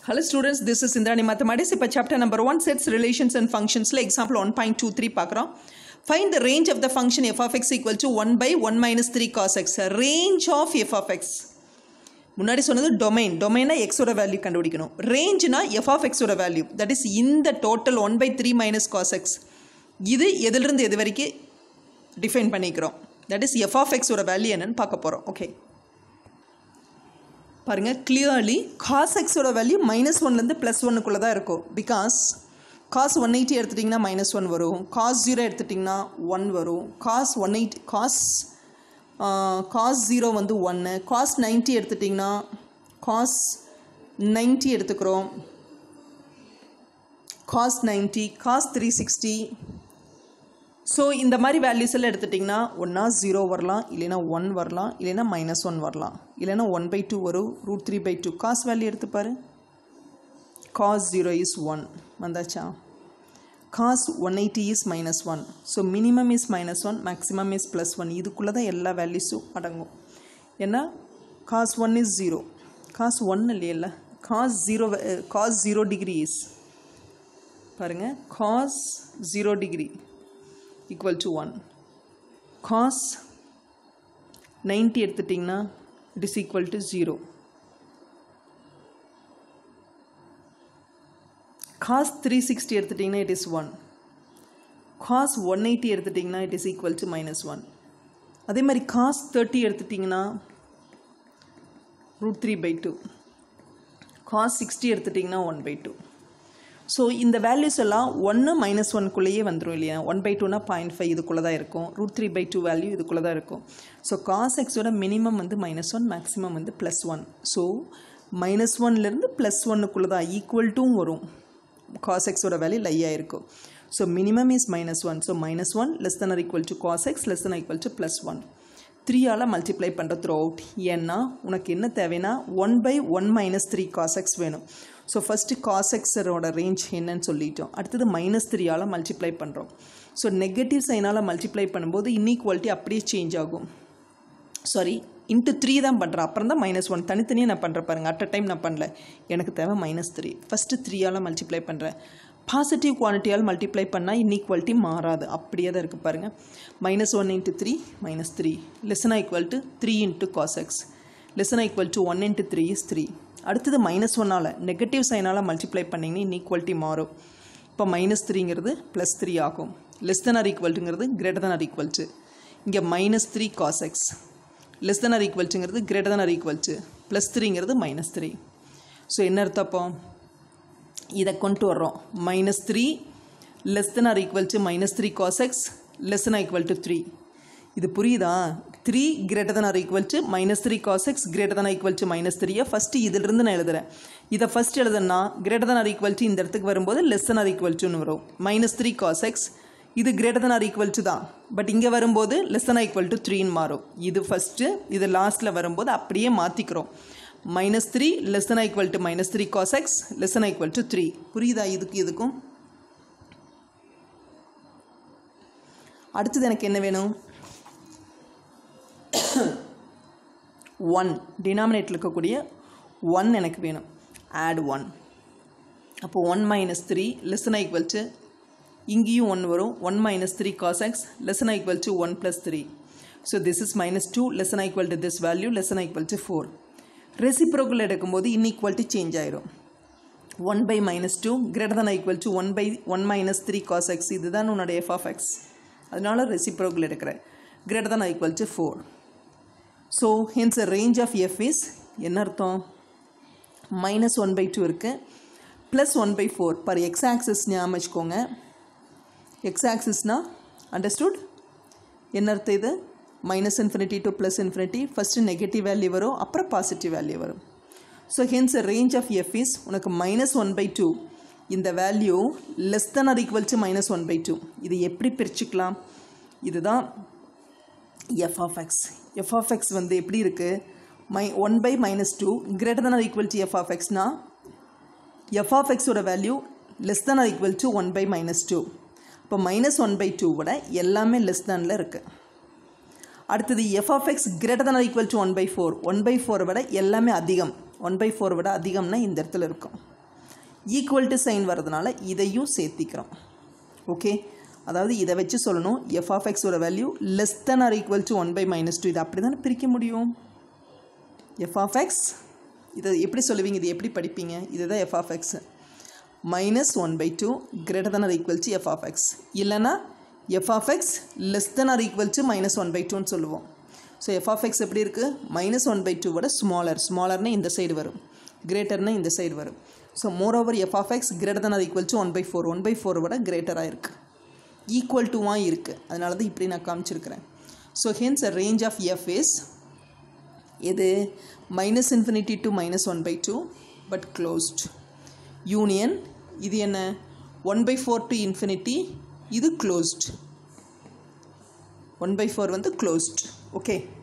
Hello students, this is Indrani Mathematics. இப்போ chapter number 1 sets relations and functionsல example 1.23 பார்க்குறோம் Find the range of the function f of x equal to 1 by 1 minus 3 cos x. Range of f of x. முன்னாடி சொன்னது domain டொமைனா எக்ஸோட value கண்டுபிடிக்கணும் ரேஞ்ச்னா f of எக்ஸோட value that is இந்த total one by three minus cos x இது எதிலிருந்து எது வரைக்கும் டிஃபைன் பண்ணிக்கிறோம் தட் இஸ் எஃப் ஆஃப் எக்ஸோட வேல்யூ என்னன்னு பார்க்க போகிறோம் ஓகே பாருங்கள் கிளியர்லி காஸ் எக்ஸோட வேல்யூ மைனஸ் ஒன்லேருந்து ப்ளஸ் ஒன்னுக்குள்ளே தான் இருக்கும் பிகாஸ் காஸ் ஒன் எயிட்டி எடுத்துட்டிங்கன்னா மைனஸ் ஒன் வரும் காஸ் ஜீரோ எடுத்துட்டிங்கன்னா ஒன் வரும் cos one eighty cos cos zero வந்து ஒன்று காஸ் நைன்ட்டி எடுத்துட்டிங்கன்னா காஸ் நைன்ட்டி எடுத்துக்கிறோம் cos ninety cos three sixty so இந்த மாதிரி வேல்யூஸ் எல்லாம் எடுத்துட்டிங்கன்னா ஒன்றா ஜீரோ வரலாம் இல்லைன்னா ஒன் வரலாம் இல்லைன்னா மைனஸ் ஒன் வரலாம் இல்லைன்னா ஒன் பை டூ வரும் root three by two cos value எடுத்துப்பாரு காஸ் ஜீரோ இஸ் ஒன் வந்தாச்சா cos one eighty is minus one so minimum is minus one maximum is plus one இதுக்குள்ளே தான் எல்லா வேல்யூஸும் அடங்கும் ஏன்னா cos one is zero cos one இல்லையில்ல cos zero cos zero degree is பாருங்கள் cos zero degree equal to 1 cos 90 எடுத்துட்டிங்கன்னா it is equal to 0 cos 360 எடுத்துட்டிங்கன்னா it is 1 cos 180 எடுத்துட்டிங்கன்னா it is equal to minus 1 அதே மாதிரி cos 30 எடுத்துட்டிங்கன்னா root 3 by 2 cos 60 எடுத்துட்டிங்கன்னா 1 by 2 so இந்த values எல்லாம் ஒன்று மைனஸ் ஒன்குள்ளேயே வந்துடும் இல்லையா ஒன் பை டூனா பாயிண்ட் ஃபைவ் இதுக்குள்ளே தான் இருக்கும் root three by two value இதுக்குள்ளே தான் இருக்கும் ஸோ காஸ் எக்ஸோட மினிமம் வந்து மைனஸ் ஒன் மேக்ஸிமம் வந்து ப்ளஸ் ஒன் ஸோ மைனஸ் ஒன்லேருந்து ப்ளஸ் ஒன்னுக்குள்ளே தான் ஈக்குவல் டூவும் வரும் காஸ் எக்ஸோட வேல்யூ லையாக இருக்கும் so minimum is minus one so minus one less than or equal to cos x less than equal to plus one த்ரீயால் மல்டிப்ளை பண்ணுற த்ரூ அவுட் ஏன்னா உனக்கு என்ன தேவைன்னா one by one minus three cos x வேணும் so first cos எக்ஸரோட range என்னன்னு சொல்லிட்டோம் அடுத்தது மைனஸ் த்ரீயால் மல்டிப்ளை பண்ணுறோம் ஸோ நெகட்டிவ் சைனால் மல்டிப்ளை பண்ணும்போது இன்இக்வாலிட்டி அப்படியே சேஞ்ச் ஆகும் சாரி இன்ட்டு த்ரீ தான் பண்ணுறேன் அப்புறம் தான் மைனஸ் ஒன் தனித்தனியாக நான் பண்ணுறேன் பாருங்கள் அட் அ டைம் நான் பண்ணல எனக்கு தேவை மைனஸ் த்ரீ ஃபஸ்ட்டு த்ரீயால் மல்டிப்ளை பண்ணுறேன் பாசிட்டிவ் குவான்டிட்டியால் மல்டிப்ளை பண்ணால் இன்இக்வாலிட்டி மாறாது அப்படியே தான் இருக்குது பாருங்கள் minus one into three minus three லெசனா equal to three into cos x லெசனா equal to one into three is three அடுத்தது மைனஸ் ஒன்னால் நெகட்டிவ் சைனால் மல்டிப்ளை பண்ணிங்கன்னா இன்இக்வாலிட்டி மாறும் இப்போ மைனஸ் த்ரீங்கிறது ப்ளஸ் த்ரீ ஆகும் லெஸ் தென் ஆர் ஈக்குவல்ட்டுங்கிறது greater than or equal to இங்கே minus three cos x less than or equal டுங்கிறது greater than or equal to plus த்ரீங்கிறது மைனஸ் த்ரீ ஸோ என்ன அர்த்தப்போ இதை கொண்டு வர்றோம் minus three less than or equal to minus three cos x less than or equal to three இது புரியுதா three greater than or equal to minus three cos x greater than equal to minus த்ரீயை first இதிலிருந்து நான் எழுதுறேன் இதை first எழுதுனா greater than or equal to இந்த இடத்துக்கு வரும்போது லெஸ் தன் ஆர் ஈக்குவல் டுன்னு வரும் மைனஸ் த்ரீ காஸ் எக்ஸ் இது greater than or equal to தான் பட் இங்கே வரும்போது லெஸ் தன் ஈக்குவல் டு த்ரீன்னு மாறும் இது ஃபஸ்ட்டு இது லாஸ்ட்டில் வரும்போது அப்படியே மாற்றிக்கிறோம் minus three less than equal to minus three cos x less than equal to three புரியுதா இதுக்கு இதுக்கும் அடுத்தது எனக்கு என்ன வேணும் ஒன் டினாமினேட்டில் இருக்கக்கூடிய ஒன் எனக்கு வேணும் ஆட் ஒன் அப்போ one minus three less than equal to இங்கேயும் ஒன் வரும் one minus three cos x less than equal to one plus three so this is minus two less than equal to this value less than equal to four ரெசிப்ரோக்கில் எடுக்கும்போது inequality change ஆயிரும் one by minus two greater than equal to one by one minus three cos x இதுதான் உன்னோட f of x அதனால ரெசிப்ரோக்கில் எடுக்கிறேன் greater than equal to four so hence range of f is என்ன அர்த்தம் minus one by two இருக்குது plus one by four per x axis ஞாபகம் வச்சுக்கோங்க எக்ஸ் ஆக்சிஸ்னா அண்டர்ஸ்டுட் என்ன அர்த்தம் இது minus infinity to plus infinity first negative value வரும் அப்புறம் பாசிட்டிவ் வேல்யூ வரும் so hence range of f is உனக்கு மைனஸ் ஒன் பை டூ இந்த value less than or equal to minus one by two இது எப்படி பிரிச்சுக்கலாம் இதுதான் f of x f of x வந்து எப்படி இருக்குது my one by minus two greater than or equal to f of எக்ஸ்னா f of எக்ஸோட value less than or equal to one by minus two இப்போ மைனஸ் ஒன் பை டூவோட எல்லாமே less தனில் இருக்குது அடுத்தது f of x greater than or equal to one by four one by ஃபோரை விட எல்லாமே அதிகம் ஒன் பை ஃபோரை விட அதிகம்னா இந்த இடத்துல இருக்கும் ஈக்குவல் டு சைன் வர்றதுனால இதையும் சேர்த்திக்கிறோம் ஓகே அதாவது இதை வச்சு சொல்லணும் எஃப் ஆஃப் எக்ஸோட value less than or equal to one by minus two இது அப்படி தானே பிரிக்க முடியும் எஃப் ஆஃப் எக்ஸ் இதை எப்படி சொல்லுவீங்க இது எப்படி படிப்பீங்க இதுதான் f of x minus one by two greater than or equal to f of x இல்லைனா f of x less than or equal to minus one by டூன்னு சொல்லுவோம் ஸோ எஃப் ஆஃப் எக்ஸ் எப்படி இருக்குது மைனஸ் ஒன் பை டூ விட smaller ஸ்மாலர்னா இந்த side வரும் கிரேட்டர்னா இந்த சைடு வரும் so more over f of x greater than or equal to one by four one by ஃபோரை விட கிரேட்டராக இருக்குது ஈக்குவல் டுவாக இருக்குது அதனால தான் இப்படி நான் காமிச்சிருக்கிறேன் so hence range of f is இது minus infinity to minus one by two but closed union இது என்ன one by four to infinity இது க்ளோஸ்ட் ஒன் பை ஃபோர் வந்து க்ளோஸ்ட் ஓகே